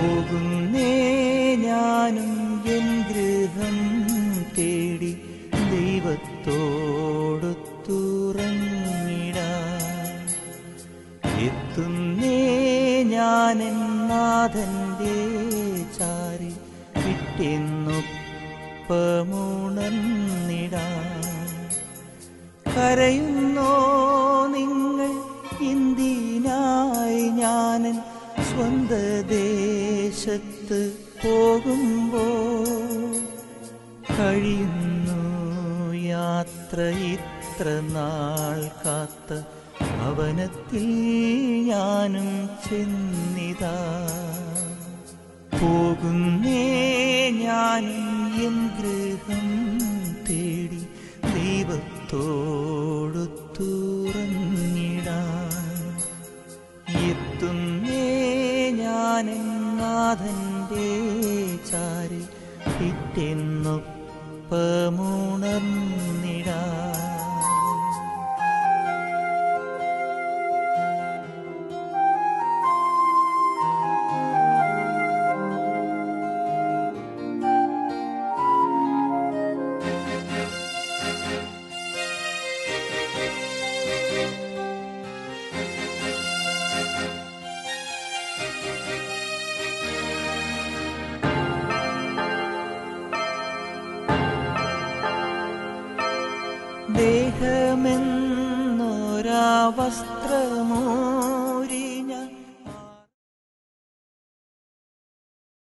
പോകുന്നേ ഞാനും എൻ ഗൃഹം തേടി ദൈവത്തോടു തുറങ്ങിടാൻ എത്തുന്നേ ഞാനെൻ നാഥന്റെ ചാരി വിട്ടെന്നൊപ്പമുണർന്നിടാൻ കരയുന്നോ നിങ്ങൾ ഇന്ത്യനായി ഞാനൻ സ്വന്ത ദേശത്ത് പോകുമ്പോൾ കഴിയുന്നു യാത്ര ഇത്ര നാൾ കാത്ത ഭവനത്തിൽ ഞാനും ചെന്നിതാ പോകുന്നേ ഞാനും എൻ ഗൃഹം തേടി ദൈവത്തോടു തുറന്നിടാൻ എത്തുന്നേ ഞാനെൻ നാഥന്റെ ചാരി പിറ്റെന്നൊപ്പമുണർന്നിടാൻ ദേഹമെന്നൊരാ വസ്തു